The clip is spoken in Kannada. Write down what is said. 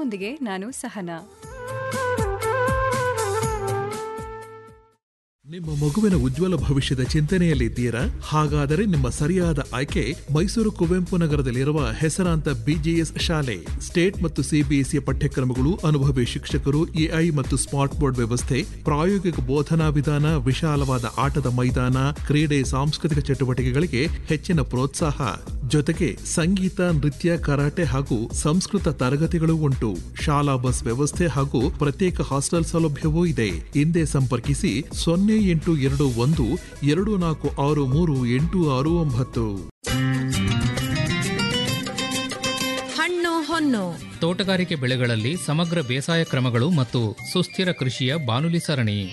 ನಿಮ್ಮೊಂದಿಗೆ ನಾನು ಸಹನಾ ನಿಮ್ಮ ಮಗುವಿನ ಉಜ್ವಲ ಭವಿಷ್ಯದ ಚಿಂತನೆಯಲ್ಲಿದ್ದೀರಾ ಹಾಗಾದರೆ ನಿಮ್ಮ ಸರಿಯಾದ ಆಯ್ಕೆ ಮೈಸೂರು ಕುವೆಂಪು ನಗರದಲ್ಲಿರುವ ಹೆಸರಾಂತ ಬಿಜಿಎಸ್ ಶಾಲೆ ಸ್ಟೇಟ್ ಮತ್ತು ಸಿಬಿಎಸ್ಇ ಪಠ್ಯಕ್ರಮಗಳು ಅನುಭವಿ ಶಿಕ್ಷಕರು ಎಐ ಮತ್ತು ಸ್ಮಾರ್ಟ್ ಬೋರ್ಡ್ ವ್ಯವಸ್ಥೆ ಪ್ರಾಯೋಗಿಕ ಬೋಧನಾ ವಿಧಾನ ವಿಶಾಲವಾದ ಆಟದ ಮೈದಾನ ಕ್ರೀಡೆ ಸಾಂಸ್ಕೃತಿಕ ಚಟುವಟಿಕೆಗಳಿಗೆ ಹೆಚ್ಚಿನ ಪ್ರೋತ್ಸಾಹ ಜೊತೆಗೆ ಸಂಗೀತ ನೃತ್ಯ ಕರಾಟೆ ಹಾಗೂ ಸಂಸ್ಕೃತ ತರಗತಿಗಳು ಉಂಟು ಶಾಲಾ ಬಸ್ ವ್ಯವಸ್ಥೆ ಹಾಗೂ ಪ್ರತ್ಯೇಕ ಹಾಸ್ಟೆಲ್ ಸೌಲಭ್ಯವೂ ಇದೆ ಹಿಂದೆ ಸಂಪರ್ಕಿಸಿ ಸೊನ್ನೆ ಎಂಟು ಎರಡು ಒಂದು ಎರಡು ನಾಲ್ಕು ಆರು ಮೂರು ಎಂಟು ಆರು ಒಂಬತ್ತು ಹಣ್ಣು ಹೊನ್ನು ತೋಟಗಾರಿಕೆ ಬೆಳೆಗಳಲ್ಲಿ ಸಮಗ್ರ ಬೇಸಾಯ ಕ್ರಮಗಳು ಮತ್ತು ಸುಸ್ಥಿರ ಕೃಷಿಯ ಬಾನುಲಿ ಸರಣಿ